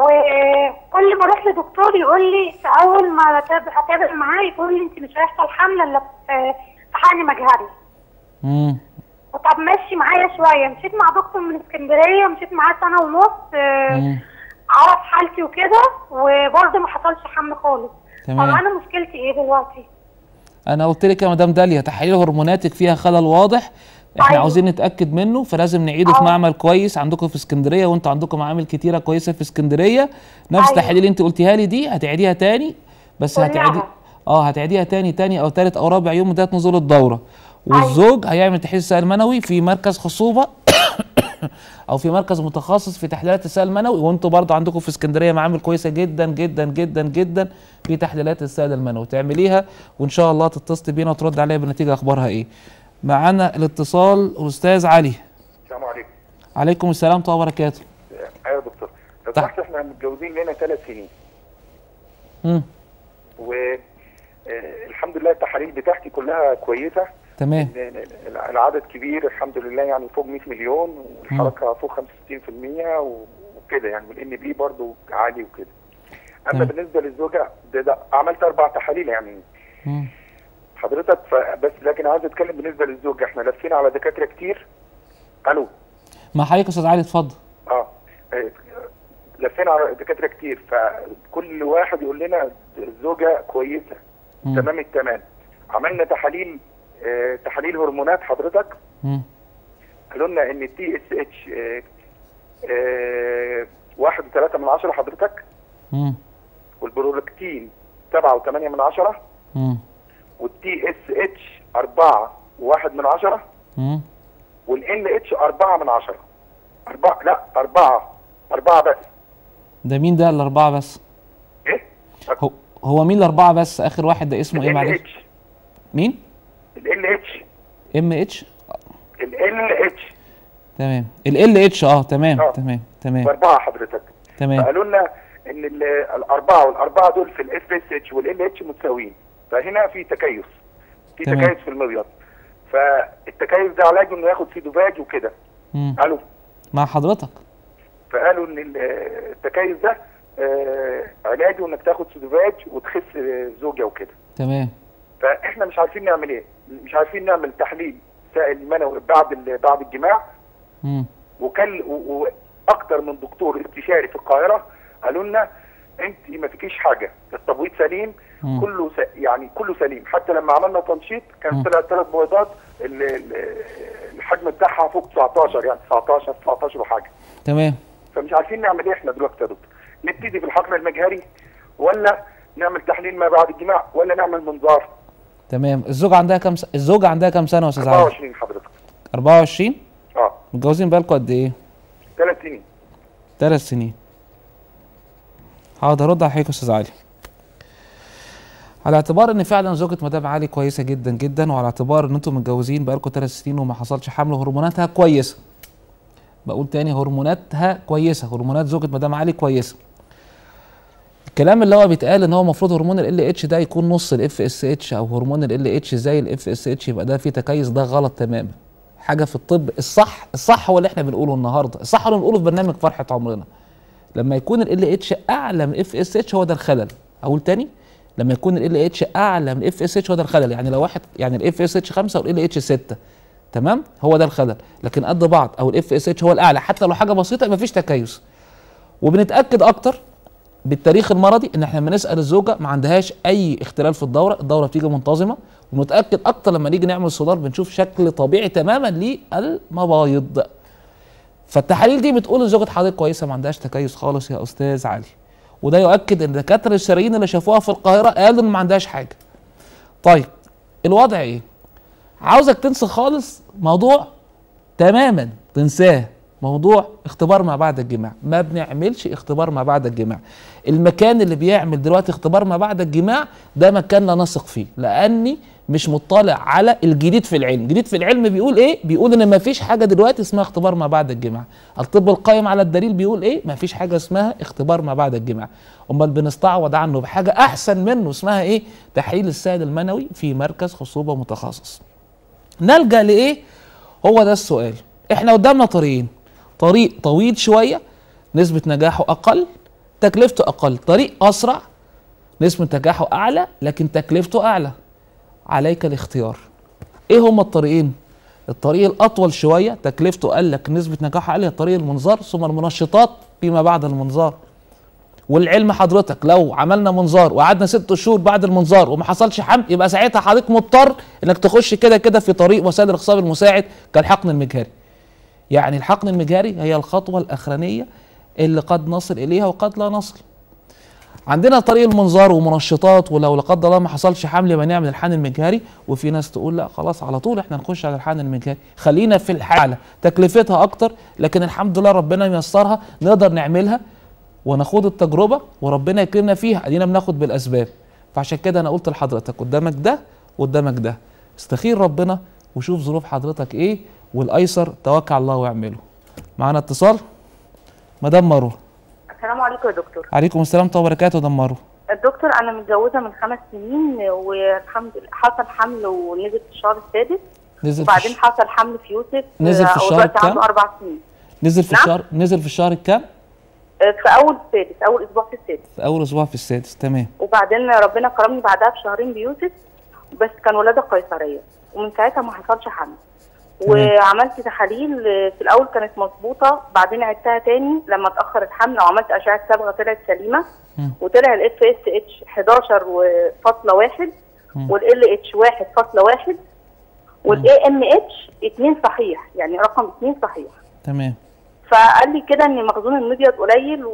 S3: وكل ما اروح لدكتور يقول لي في اول ما أتابع- اتابع معاه يقول لي انت مش هيحصل حمل الا في في حقن مجهري
S1: امم
S3: طب ماشي معايا شويه مشيت مع دكتور من اسكندريه مشيت معاه سنه ونص آه،
S1: مم.
S3: عرف حالتي وكده وبرضه ما حصلش حمل خالص
S1: تمام.
S3: طب انا مشكلتي ايه دلوقتي؟
S1: انا قلت لك يا مدام داليا تحاليل هرموناتك فيها خلل واضح احنا
S3: أيوة.
S1: عاوزين نتاكد منه فلازم نعيده في
S3: أه.
S1: معمل كويس عندكم في اسكندريه وانتوا عندكم معامل كتيره كويسه في اسكندريه نفس
S3: أيوة.
S1: التحاليل اللي انت قلتيها لي دي هتعيديها تاني بس
S3: كلها.
S1: هتعيدي اه هتعيديها تاني تاني او تالت او رابع يوم بدايه نزول الدوره والزوج هيعمل تحليل السائل المنوي في مركز خصوبه او في مركز متخصص في تحليلات السائل المنوي وانتوا برضه عندكم في اسكندريه معامل كويسه جدا جدا جدا جدا في تحليلات السائل المنوي تعمليها وان شاء الله تتصل بينا وترد عليها بالنتيجه اخبارها ايه معانا الاتصال استاذ علي
S6: السلام عليكم
S1: عليكم السلام ورحمه الله وبركاته
S6: ايوه يا دكتور لو
S1: طيب.
S6: سمحت احنا متجوزين لنا ثلاث سنين
S1: امم
S6: و آه، الحمد لله التحاليل بتاعتي كلها كويسه
S1: تمام
S6: ال- ال- العدد كبير الحمد لله يعني فوق 100 مليون والحركه فوق 65% و- وكده يعني والان بي برضه عالي وكده اما
S1: تمام.
S6: بالنسبه للزوجه ده, ده عملت اربع تحاليل يعني
S1: مم.
S6: حضرتك فبس لكن عايز اتكلم بالنسبه للزوجه احنا لفينا على دكاتره كتير الو
S1: مع حضرتك يا استاذ علي اتفضل
S6: اه آه، لفينا على دكاتره كتير فكل واحد يقول لنا الزوجه كويسه
S1: مم.
S6: تمام التمام عملنا تحاليل آه تحاليل هرمونات حضرتك
S1: مم.
S6: قالوا لنا ان التي اس اتش واحد وثلاثة من عشرة حضرتك
S1: مم.
S6: والبرولاكتين سبعة وثمانية من عشرة
S1: مم.
S6: والتي اس اتش أربعة وواحد من عشرة
S1: مم.
S6: والان اتش أربعة من عشرة أربعة لا أربعة أربعة بس
S1: ده مين ده الاربعه بس
S6: إيه؟
S1: هو هو مين الاربعه بس اخر واحد ده اسمه ايه
S6: ال
S1: معلش
S6: اتش
S1: مين
S6: ال اتش
S1: ام اتش
S6: ال اتش
S1: تمام ال ال اتش اه تمام
S6: آه.
S1: تمام تمام
S6: بأربعة حضرتك
S1: تمام
S6: فقالوا لنا ان ال- الاربعه والاربعه دول في الاف اس اتش والال اتش متساويين فهنا في تكيس في
S1: تمام.
S6: تكيس في المبيض فالتكيس ده علاجه انه ياخد سيدوفاج وكده
S1: مم.
S6: قالوا
S1: مع حضرتك
S6: فقالوا ان ال- التكيس ده آه، علاجه انك تاخد سيدوفاج وتخس آه، زوجه وكده
S1: تمام
S6: فاحنا مش عارفين نعمل ايه مش عارفين نعمل تحليل سائل منوي بعد ال- بعد الجماع
S1: مم.
S6: وكان و- واكتر من دكتور استشاري في القاهره قالوا لنا انت ما فيكيش حاجه التبويض سليم
S1: مم.
S6: كله س... يعني كله سليم حتى لما عملنا تنشيط
S1: مم.
S6: كان طلع ثلاث بويضات ال- ال- الحجم بتاعها فوق 19 يعني 19 19 وحاجه
S1: تمام
S6: فمش عارفين نعمل ايه احنا دلوقتي يا دكتور نبتدي بالحقن المجهري ولا نعمل تحليل ما بعد الجماع ولا نعمل منظار
S1: تمام الزوجة عندها كام س... الزوجة عندها كام سنة يا استاذ علي
S6: 24 حضرتك
S1: 24
S6: اه
S1: متجوزين بقالكم قد ايه
S6: ثلاث سنين
S1: ثلاث سنين حاضر ارد على حضرتك يا استاذ علي على اعتبار ان فعلا زوجة مدام علي كويسه جدا جدا وعلى اعتبار ان انتم متجوزين بقالكم ثلاث سنين وما حصلش حمل هرموناتها كويسه بقول تاني هرموناتها كويسه هرمونات زوجة مدام علي كويسه الكلام اللي هو بيتقال ان هو المفروض هرمون ال اتش ده يكون نص الاف اس اتش او هرمون ال اتش زي الاف اس اتش يبقى ده فيه تكيس ده غلط تماما حاجه في الطب الصح الصح هو اللي احنا بنقوله النهارده الصح اللي بنقوله في برنامج فرحه عمرنا لما يكون ال اتش اعلى من اف اس اتش هو ده الخلل اقول تاني لما يكون ال اتش اعلى من اف اس اتش هو ده الخلل يعني لو واحد يعني الاف اس اتش 5 والال اتش 6 تمام هو ده الخلل لكن قد بعض او الاف اس اتش هو الاعلى حتى لو حاجه بسيطه مفيش تكيس وبنتاكد اكتر بالتاريخ المرضي ان احنا لما نسال الزوجه ما عندهاش اي اختلال في الدوره الدوره بتيجي منتظمه ومتاكد اكتر لما نيجي نعمل صدار بنشوف شكل طبيعي تماما للمبايض فالتحاليل دي بتقول ان زوجة حضرتك كويسه ما عندهاش تكيس خالص يا استاذ علي وده يؤكد ان الدكاتره الشرعيين اللي شافوها في القاهره قالوا ان ما عندهاش حاجه طيب الوضع ايه عاوزك تنسى خالص موضوع تماما تنساه موضوع اختبار ما بعد الجماع ما بنعملش اختبار ما بعد الجماع المكان اللي بيعمل دلوقتي اختبار ما بعد الجماع ده مكان لا نثق فيه لاني مش مطلع على الجديد في العلم الجديد في العلم بيقول ايه بيقول ان مفيش حاجه دلوقتي اسمها اختبار ما بعد الجماع الطب القائم على الدليل بيقول ايه مفيش حاجه اسمها اختبار ما بعد الجماع امال بنستعوض عنه بحاجه احسن منه اسمها ايه تحليل السائل المنوي في مركز خصوبه متخصص نلجا لايه هو ده السؤال احنا قدامنا طريقين طريق طويل شويه نسبه نجاحه اقل تكلفته اقل طريق اسرع نسبه نجاحه اعلى لكن تكلفته اعلى عليك الاختيار ايه هما الطريقين الطريق الاطول شويه تكلفته قال لك نسبه نجاحه عاليه طريق المنظار ثم المنشطات فيما بعد المنظار والعلم حضرتك لو عملنا منظار وقعدنا ست شهور بعد المنظار وما حصلش حمل يبقى ساعتها حضرتك مضطر انك تخش كده كده في طريق وسائل الاخصاب المساعد كالحقن المجهري يعني الحقن المجهري هي الخطوه الاخرانيه اللي قد نصل اليها وقد لا نصل عندنا طريق المنظار ومنشطات ولو لا قدر الله ما حصلش حمل يبقى نعمل الحقن المجهري وفي ناس تقول لا خلاص على طول احنا نخش على الحقن المجهري خلينا في الحاله تكلفتها اكتر لكن الحمد لله ربنا ييسرها نقدر نعملها ونخوض التجربه وربنا يكرمنا فيها ادينا بناخد بالاسباب فعشان كده انا قلت لحضرتك قدامك ده قدامك ده استخير ربنا وشوف ظروف حضرتك ايه والايسر توكل على الله واعمله معانا اتصال مدام مروه
S7: السلام عليكم يا دكتور
S1: عليكم السلام ورحمه الله وبركاته مدام مروه
S7: الدكتور انا متجوزه من خمس سنين والحمد لله حصل حمل ونزل في الشهر السادس
S1: نزل في
S7: وبعدين
S1: الش...
S7: حصل حمل في يوسف
S1: نزل في
S7: آه،
S1: الشهر
S7: ودلوقتي
S1: كام؟
S7: عنده اربع سنين
S1: نزل في
S7: نعم؟
S1: الشهر نزل في الشهر الكام
S7: آه، في اول السادس اول اسبوع في السادس
S1: في اول اسبوع في السادس تمام
S7: وبعدين ربنا كرمني بعدها بشهرين بيوسف بس كان ولاده قيصريه ومن ساعتها ما حصلش حمل
S1: تمام.
S7: وعملت تحاليل آه، في الاول كانت مظبوطه بعدين عدتها تاني لما اتاخر الحمل وعملت اشعه صبغه طلعت سليمه
S1: مم.
S7: وطلع الاف اس اتش 11.1
S1: مم.
S7: والال اتش 1.1 والاي ام اتش 2 صحيح يعني رقم 2 صحيح
S1: تمام
S7: فقال لي كده ان مخزون المبيض قليل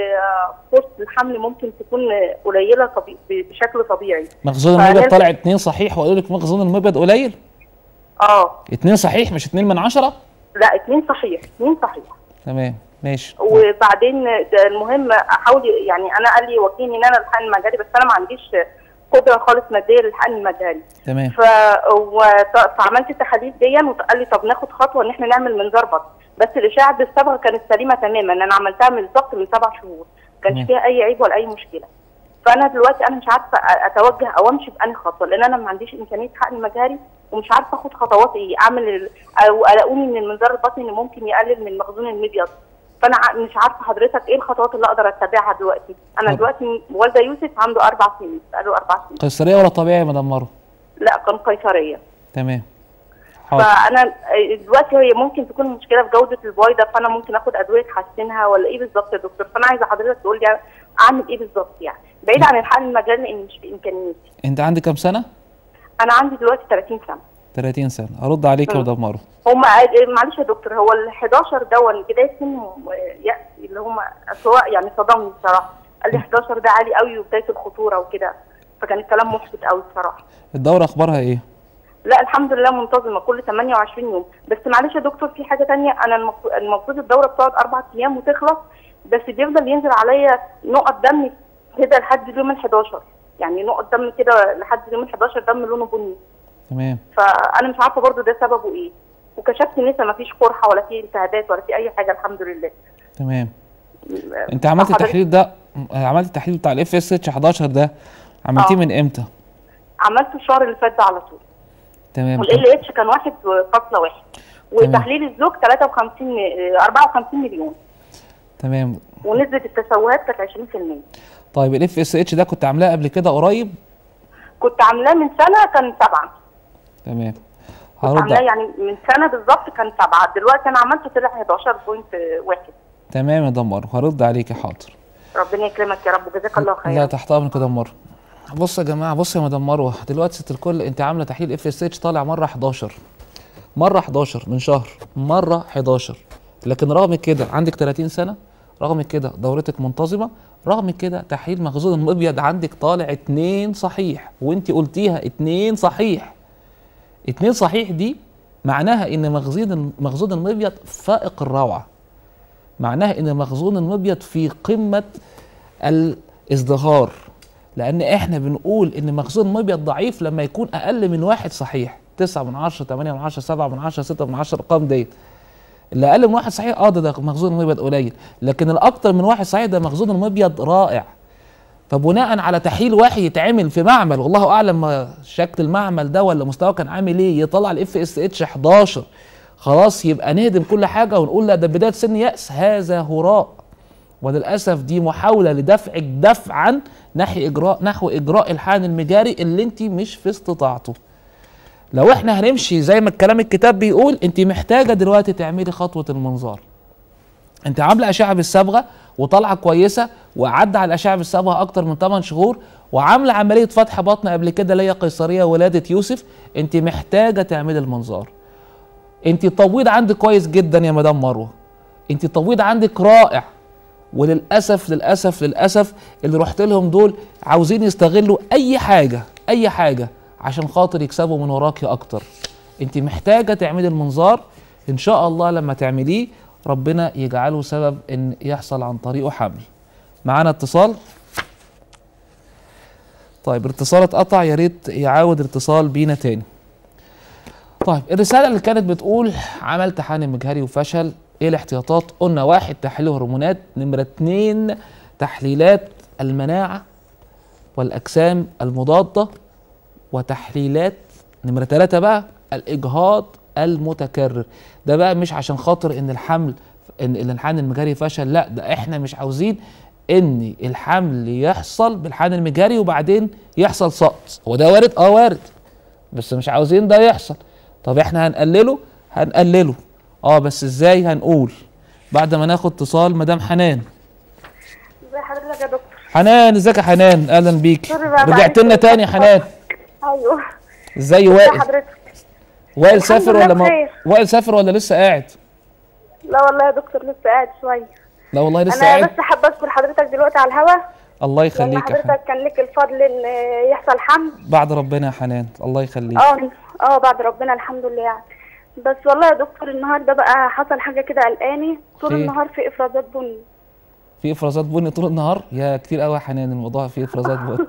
S7: وفرصه الحمل ممكن تكون قليله طبي... بشكل طبيعي
S1: مخزون المبيض
S7: فنرجع-
S1: طلع اتنين صحيح وقالوا لك مخزون المبيض قليل
S7: اه
S1: اتنين صحيح مش اتنين من عشرة
S7: لا 2 صحيح 2 صحيح
S1: تمام ماشي
S7: وبعدين ده المهم احاول يعني انا قال لي وكيني ان انا الحقن المجاري بس انا ما عنديش قدره خالص ماديه للحقن المجاري
S1: تمام
S7: ف... وط- فعملت التحاليل دي وقال لي طب ناخد خطوه ان احنا نعمل منظار بطن بس الاشاعه بالصبغه كانت سليمه تماما انا عملتها من بالظبط من سبع شهور
S1: تمام.
S7: كانش فيها اي عيب ولا اي مشكله فانا دلوقتي انا مش عارفه أ- اتوجه او امشي بأنهي خطوه لان انا ما عنديش امكانيه حقن مجاري ومش عارفه اخد خطوات ايه اعمل ال... او الاقوني من المنظار البطني اللي ممكن يقلل من مخزون المبيض فانا ع- مش عارفه حضرتك ايه الخطوات اللي اقدر اتبعها دلوقتي انا
S1: طب.
S7: دلوقتي والده يوسف عنده اربع سنين بقاله اربع سنين
S1: قيصرية ولا طبيعي يا مدام مروه
S7: لا كان قيصريه
S1: تمام حاضر
S7: فانا دلوقتي هي ممكن تكون مشكله في جوده البويضه فانا ممكن اخد ادويه تحسنها ولا ايه بالظبط يا دكتور فانا عايزه حضرتك تقول لي اعمل ايه بالظبط يعني بعيد عن الحقن المجال لان مش في امكانياتي
S1: انت عندك كام سنه
S7: انا عندي دلوقتي 30 سنه
S1: 30 سنه هرد عليك يا
S7: مم.
S1: مدام مروه
S7: هم معلش يا دكتور هو ال 11 دون بدايه سن يأس اللي هم سواء يعني صدمني بصراحه قال لي 11 ده عالي قوي وبدايه الخطوره وكده فكان الكلام محبط قوي بصراحه
S1: الدوره اخبارها ايه
S7: لا الحمد لله منتظمه كل 28 يوم بس معلش يا دكتور في حاجه تانية انا المفروض المفروض الدوره بتقعد اربع ايام وتخلص بس بيفضل ينزل عليا نقط دم كده لحد اليوم ال 11 يعني نقط دم كده لحد اليوم ال 11 دم لونه بني
S1: تمام
S7: فانا مش عارفه برضو ده سببه ايه وكشفت لسه ما فيش قرحه ولا في التهابات ولا في اي حاجه الحمد لله
S1: تمام انت عملت
S7: حضرتك-
S1: التحليل ده عملت التحليل بتاع الاف اس اتش 11 ده عملتيه
S7: آه.
S1: من امتى
S7: عملته الشهر اللي فات ده على طول
S1: تمام
S7: والال اتش كان 1.1 وتحليل الزوج 53 آه، 54 مليون
S1: تمام
S7: ونسبه التسوهات كانت 20%
S1: طيب الاف اس اتش ده كنت عاملاه قبل كده قريب
S7: كنت عاملاه من سنه كان سبعه
S1: تمام
S7: كنت
S1: هرد
S7: عاملاه
S1: ع-
S7: يعني من سنه بالظبط كان سبعه دلوقتي انا عملته طلع 11.1
S1: تمام يا دمر هرد عليك يا حاضر
S7: ربنا يكرمك يا رب وجزاك الله
S1: لا
S7: خير
S1: تحت امرك يا دمر بص يا جماعه بص يا مدام مروه دلوقتي ست الكل انت عامله تحليل اف اس اتش طالع مره 11 مره 11 من شهر مره 11 لكن رغم كده عندك 30 سنه رغم كده دورتك منتظمه رغم كده تحليل مخزون المبيض عندك طالع اتنين صحيح وانت قلتيها اتنين صحيح اتنين صحيح دي معناها ان مخزون مخزون المبيض فائق الروعه معناها ان مخزون المبيض في قمه الازدهار لان احنا بنقول ان مخزون المبيض ضعيف لما يكون اقل من واحد صحيح 9 من 10 8 من 10 7 من 10 6 من 10 الارقام ديت اللي اقل من واحد صحيح اه ده, ده مخزون المبيض قليل لكن الاكتر من واحد صحيح ده مخزون المبيض رائع فبناء على تحليل واحد يتعمل في معمل والله اعلم ما شكل المعمل ده ولا مستواه كان عامل ايه يطلع الاف اس اتش 11 خلاص يبقى نهدم كل حاجه ونقول لا ده بدايه سن ياس هذا هراء وللاسف دي محاوله لدفعك دفعا نحو اجراء نحو اجراء الحقن المجاري اللي انت مش في استطاعته لو احنا هنمشي زي ما الكلام الكتاب بيقول انت محتاجه دلوقتي تعملي خطوه المنظار انت عامله اشعه بالصبغه وطالعه كويسه وعدى على الاشعه بالصبغه اكتر من 8 شهور وعامله عمليه فتح بطن قبل كده اللي هي قيصريه ولاده يوسف انت محتاجه تعملي المنظار انت التبويض عندك كويس جدا يا مدام مروه انت التبويض عندك رائع وللاسف للاسف للاسف اللي رحت لهم دول عاوزين يستغلوا اي حاجه اي حاجه عشان خاطر يكسبوا من وراكي اكتر انت محتاجه تعملي المنظار ان شاء الله لما تعمليه ربنا يجعله سبب ان يحصل عن طريقه حمل معانا اتصال طيب الاتصال اتقطع يا ريت يعاود الاتصال بينا تاني طيب الرساله اللي كانت بتقول عملت حقن مجهري وفشل ايه الاحتياطات قلنا واحد تحليل هرمونات نمره اتنين تحليلات المناعه والاجسام المضاده وتحليلات نمره ثلاثة بقى الاجهاض المتكرر ده بقى مش عشان خاطر ان الحمل ان الحمل المجاري فشل لا ده احنا مش عاوزين ان الحمل يحصل بالحمل المجاري وبعدين يحصل سقط هو ده وارد اه وارد بس مش عاوزين ده يحصل طب احنا هنقلله هنقلله اه بس ازاي هنقول بعد ما ناخد اتصال مدام حنان
S3: ازي حضرتك يا دكتور
S1: حنان ازيك يا حنان اهلا بيك
S3: سوري بقى،
S1: رجعت
S3: معلش.
S1: لنا تاني يا حنان
S3: ايوه
S1: ازاي
S3: ازي
S1: وائل
S3: حضرتك
S1: وائل
S3: الحمد
S1: سافر
S3: لله
S1: ولا ما
S3: بخير.
S1: وائل سافر ولا لسه قاعد
S3: لا والله يا دكتور لسه قاعد شويه
S1: لا والله لسه
S3: انا
S1: قاعد
S3: بس حابه اشكر حضرتك دلوقتي على الهوا
S1: الله
S3: لان
S1: يخليك يا حنان
S3: حضرتك كان لك الفضل ان يحصل حمل
S1: بعد ربنا يا حنان الله يخليك
S3: اه اه بعد ربنا الحمد لله يعني بس والله يا دكتور النهارده بقى حصل حاجه كده قلقاني طول
S1: خير.
S3: النهار في افرازات بني
S1: في افرازات بني طول النهار يا كتير قوي يا حنان الموضوع فيه افرازات بني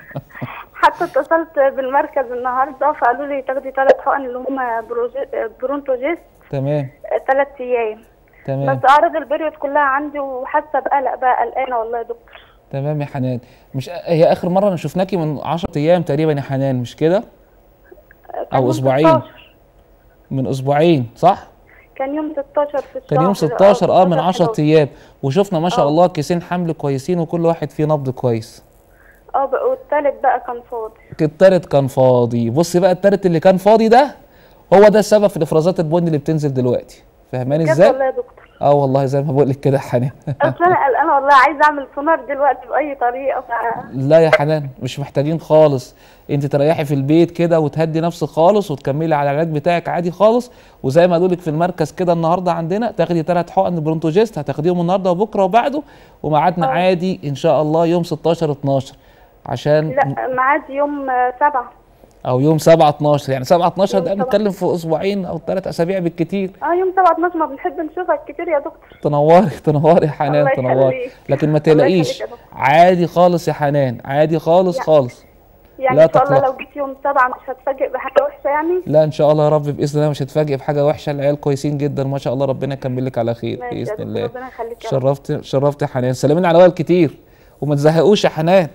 S3: حتى اتصلت بالمركز النهارده فقالوا لي تاخدي ثلاث حقن اللي هم بروجي- برونتوجيست
S1: تمام
S3: ثلاث ايام
S1: تمام
S3: بس اعراض البريود كلها عندي وحاسه بقلق بقى قلقانه والله يا دكتور
S1: تمام يا حنان مش هي اخر مره انا شفناكي من 10 ايام تقريبا يا حنان مش كده
S3: كان
S1: أو
S3: يوم
S1: أسبوعين.
S3: 16.
S1: من اسبوعين صح
S3: كان يوم 16 في الشهر
S1: كان يوم 16 اه من 10
S3: 11.
S1: ايام وشفنا ما شاء
S3: آه.
S1: الله كيسين حمل كويسين وكل واحد فيه نبض كويس
S3: اه بقى والتالت بقى كان فاضي
S1: التالت كان فاضي بصي بقى التالت اللي كان فاضي ده هو ده السبب في الافرازات البني اللي بتنزل دلوقتي فاهماني
S3: بجد
S1: ازاي
S3: والله يا دكتور
S1: اه والله زي ما بقول لك كده يا حنان
S3: اصل انا قلقانه والله عايزه اعمل سونار دلوقتي باي طريقه ف...
S1: لا يا حنان مش محتاجين خالص انت تريحي في البيت كده وتهدي نفسك خالص وتكملي على العلاج بتاعك عادي خالص وزي ما قالوا لك في المركز كده النهارده عندنا تاخدي ثلاث حقن برونتوجيست هتاخديهم النهارده وبكره وبعده وميعادنا
S3: اه.
S1: عادي ان شاء الله يوم 16 12 عشان
S3: لا ميعاد يوم آه، سبعة
S1: او يوم 7 12 يعني 7 12
S3: يوم
S1: ده
S3: سبعة.
S1: بنتكلم في اسبوعين او ثلاث اسابيع بالكتير
S3: اه يوم سبعة 12 ما بنحب نشوفك كتير يا دكتور
S1: تنوري تنوري يا حنان
S3: الله
S1: تنوري
S3: يخليك.
S1: لكن ما
S3: الله
S1: تقلقيش
S3: يخليك يا دكتور.
S1: عادي خالص يا حنان عادي خالص
S3: يعني-
S1: خالص
S3: يعني
S1: لا
S3: ان شاء الله
S1: تقلقي.
S3: لو جيت يوم سبعة مش هتفاجئ بحاجة وحشة يعني
S1: لا ان شاء الله يا رب باذن الله مش هتفاجئ بحاجه وحشه العيال كويسين جدا ما شاء الله ربنا يكمل لك على خير
S3: ماشي يا
S1: باذن
S3: دكتور
S1: الله
S3: ربنا يخليك يا رب
S1: شرفت شرفت يا حنان سلمين على وائل كتير وما تزهقوش يا حنان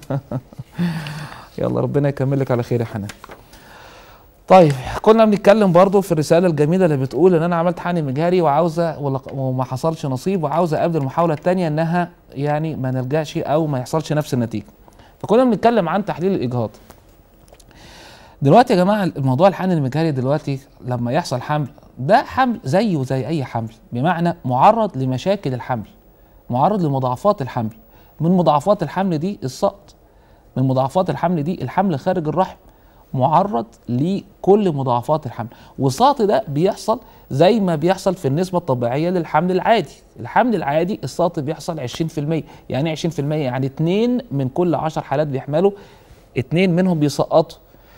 S1: يلا ربنا يكمل لك على خير يا حنان طيب كنا بنتكلم برضو في الرساله الجميله اللي بتقول ان انا عملت حقن مجهري وعاوزه ولق- وما حصلش نصيب وعاوزه قبل المحاوله الثانيه انها يعني ما نلجاش او ما يحصلش نفس النتيجه فكنا بنتكلم عن تحليل الاجهاض دلوقتي يا جماعه الموضوع الحمل المجهري دلوقتي لما يحصل حمل ده حمل زيه زي اي حمل بمعنى معرض لمشاكل الحمل معرض لمضاعفات الحمل من مضاعفات الحمل دي السقط من مضاعفات الحمل دي الحمل خارج الرحم معرض لكل مضاعفات الحمل والسقط ده بيحصل زي ما بيحصل في النسبة الطبيعية للحمل العادي الحمل العادي السقط بيحصل 20% يعني إيه 20% يعني اتنين من كل 10 حالات بيحملوا اتنين منهم بيسقطوا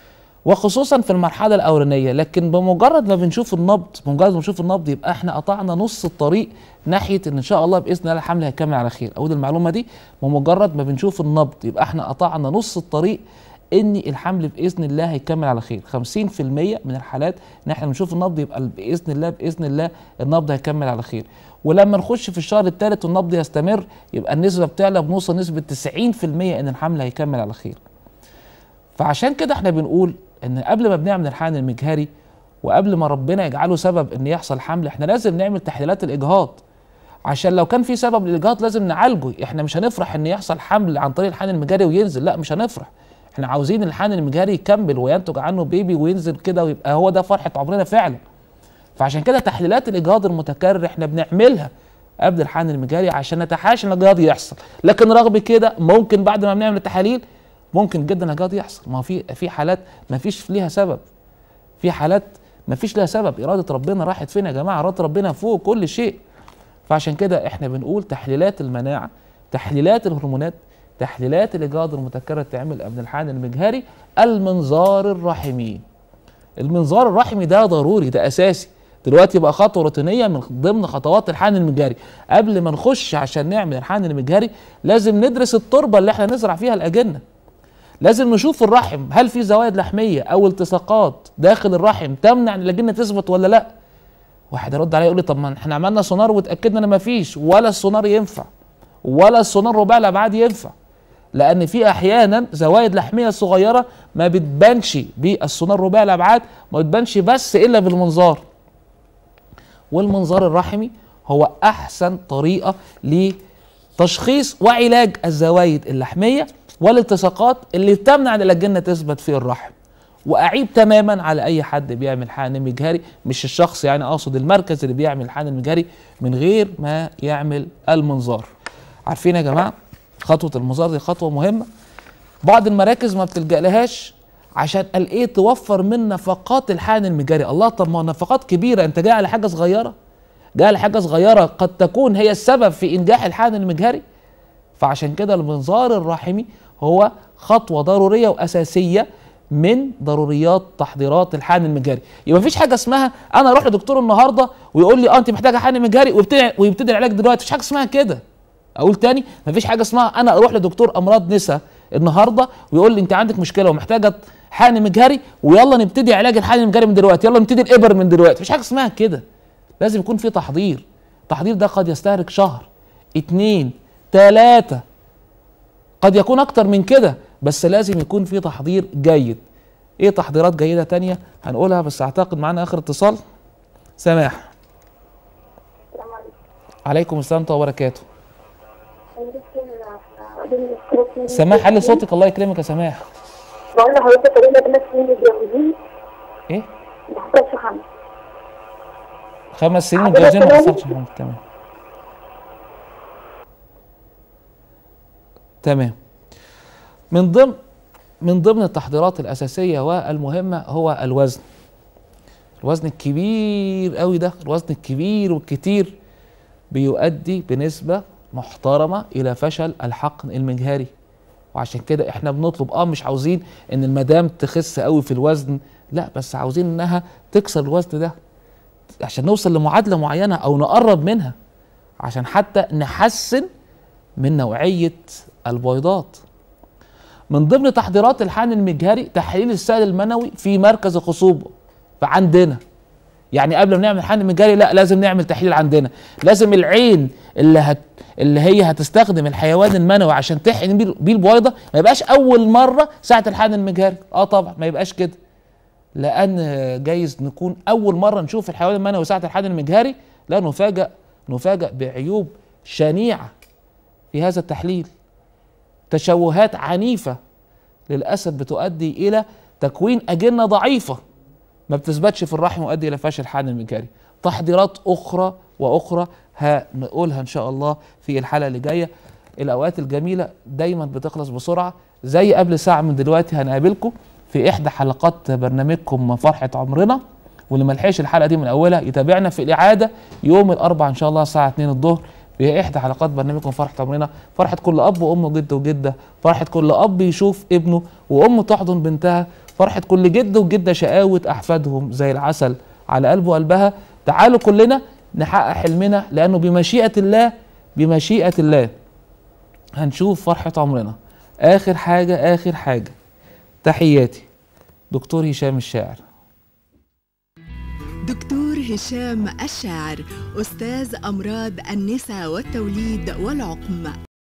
S1: وخصوصا في المرحله الاولانيه لكن بمجرد ما بنشوف النبض بمجرد ما بنشوف النبض يبقى احنا قطعنا نص الطريق ناحيه ان ان شاء الله باذن الله الحمل هيكمل على خير اقول المعلومه دي بمجرد ما بنشوف النبض يبقى احنا قطعنا نص الطريق ان الحمل باذن الله هيكمل على خير 50% من الحالات ان احنا بنشوف النبض يبقى باذن الله باذن الله النبض هيكمل على خير ولما نخش في الشهر الثالث والنبض يستمر يبقى النسبه بتعلى بنوصل نسبه 90% ان الحمل هيكمل على خير فعشان كده احنا بنقول ان قبل ما بنعمل الحقن المجهري وقبل ما ربنا يجعله سبب ان يحصل حمل احنا لازم نعمل تحليلات الاجهاض عشان لو كان في سبب للاجهاض لازم نعالجه احنا مش هنفرح ان يحصل حمل عن طريق الحقن المجهري وينزل لا مش هنفرح احنا عاوزين الحقن المجهري يكمل وينتج عنه بيبي وينزل كده ويبقى هو ده فرحه عمرنا فعلا فعشان كده تحليلات الاجهاض المتكرر احنا بنعملها قبل الحقن المجهري عشان نتحاشى ان الاجهاض يحصل لكن رغم كده ممكن بعد ما بنعمل التحاليل ممكن جدا الاجهاض يحصل ما هو في في حالات ما فيش ليها سبب في حالات ما فيش لها سبب اراده ربنا راحت فين يا جماعه اراده ربنا فوق كل شيء فعشان كده احنا بنقول تحليلات المناعه تحليلات الهرمونات تحليلات الاجهاض المتكرر تعمل قبل الحقن المجهري المنظار الرحمي المنظار الرحمي ده ضروري ده اساسي دلوقتي بقى خطوه روتينيه من ضمن خطوات الحقن المجهري قبل ما نخش عشان نعمل الحقن المجهري لازم ندرس التربه اللي احنا نزرع فيها الاجنه لازم نشوف الرحم هل في زوائد لحميه او التصاقات داخل الرحم تمنع ان الاجنه تثبت ولا لا واحد يرد عليا يقول لي طب ما احنا عملنا سونار واتاكدنا ان ما فيش ولا السونار ينفع ولا السونار رباعي الابعاد ينفع لان في احيانا زوائد لحميه صغيره ما بتبانش بالسونار رباعي الابعاد ما بتبانش بس الا بالمنظار والمنظار الرحمي هو احسن طريقه لتشخيص وعلاج الزوائد اللحميه والالتصاقات اللي تمنع ان الاجنه تثبت في الرحم واعيب تماما على اي حد بيعمل حقن مجهري مش الشخص يعني اقصد المركز اللي بيعمل حقن مجهري من غير ما يعمل المنظار عارفين يا جماعه خطوه المنظار دي خطوه مهمه بعض المراكز ما بتلجا لهاش عشان قال ايه توفر من نفقات الحقن المجهري الله طب ما هو نفقات كبيره انت جاي على حاجه صغيره جاي على حاجه صغيره قد تكون هي السبب في انجاح الحقن المجهري فعشان كده المنظار الرحمي هو خطوه ضروريه واساسيه من ضروريات تحضيرات الحقن المجهري يبقى مفيش حاجه اسمها انا اروح لدكتور النهارده ويقول لي اه انت محتاجه حقن مجهري ويبتدي ويبتدي العلاج دلوقتي مفيش حاجه اسمها كده اقول تاني مفيش حاجه اسمها انا اروح لدكتور امراض نساء النهارده ويقول لي انت عندك مشكله ومحتاجه حقن مجهري ويلا نبتدي علاج الحقن المجهري من دلوقتي يلا نبتدي الابر من دلوقتي مفيش حاجه اسمها كده لازم يكون في تحضير التحضير ده قد يستهلك شهر اتنين تلاتة قد يكون اكتر من كده بس لازم يكون في تحضير جيد ايه تحضيرات جيده تانية هنقولها بس اعتقد معانا اخر اتصال سماح عليكم السلام ورحمه الله وبركاته سماح علي صوتك الله يكرمك يا سماح
S3: بقول لحضرتك تقريبا ثلاث سنين متجوزين
S1: ايه
S3: ما حصلش حمل
S1: خمس سنين
S3: عندنا
S1: متجوزين ما
S3: كمان؟
S1: حصلش حمل تمام تمام من ضمن من ضمن التحضيرات الاساسيه والمهمه هو الوزن الوزن الكبير قوي ده الوزن الكبير والكتير بيؤدي بنسبه محترمه الى فشل الحقن المجهري وعشان كده احنا بنطلب اه مش عاوزين ان المدام تخس قوي في الوزن لا بس عاوزين انها تكسر الوزن ده عشان نوصل لمعادله معينه او نقرب منها عشان حتى نحسن من نوعيه البويضات من ضمن تحضيرات الحقن المجهري تحليل السائل المنوي في مركز الخصوبه فعندنا يعني قبل ما نعمل حقن مجهري لا لازم نعمل تحليل عندنا لازم العين اللي هت اللي هي هتستخدم الحيوان المنوي عشان تحقن بيه بيه البويضه ما يبقاش اول مره ساعه الحقن المجهري اه طبعا ما يبقاش كده لان جايز نكون اول مره نشوف الحيوان المنوي ساعه الحقن المجهري لا نفاجأ نفاجأ بعيوب شنيعه في هذا التحليل تشوهات عنيفه للاسف بتؤدي الى تكوين اجنه ضعيفه ما بتثبتش في الرحم ويؤدي الى فشل الحقن المجهري تحضيرات اخرى واخرى هنقولها ان شاء الله في الحلقه اللي جايه الاوقات الجميله دايما بتخلص بسرعه زي قبل ساعه من دلوقتي هنقابلكم في احدى حلقات برنامجكم فرحه عمرنا واللي ما لحقش الحلقه دي من اولها يتابعنا في الاعاده يوم الاربعاء ان شاء الله الساعه 2 الظهر في احدى حلقات برنامجكم فرحه عمرنا فرحه كل اب وام وجد وجده فرحه كل اب يشوف ابنه وام تحضن بنتها فرحه كل جد وجده شقاوه احفادهم زي العسل على قلبه وقلبها تعالوا كلنا نحقق حلمنا لانه بمشيئه الله بمشيئه الله هنشوف فرحه عمرنا اخر حاجه اخر حاجه تحياتي دكتور هشام الشاعر
S8: دكتور هشام الشاعر أستاذ أمراض النساء والتوليد والعقم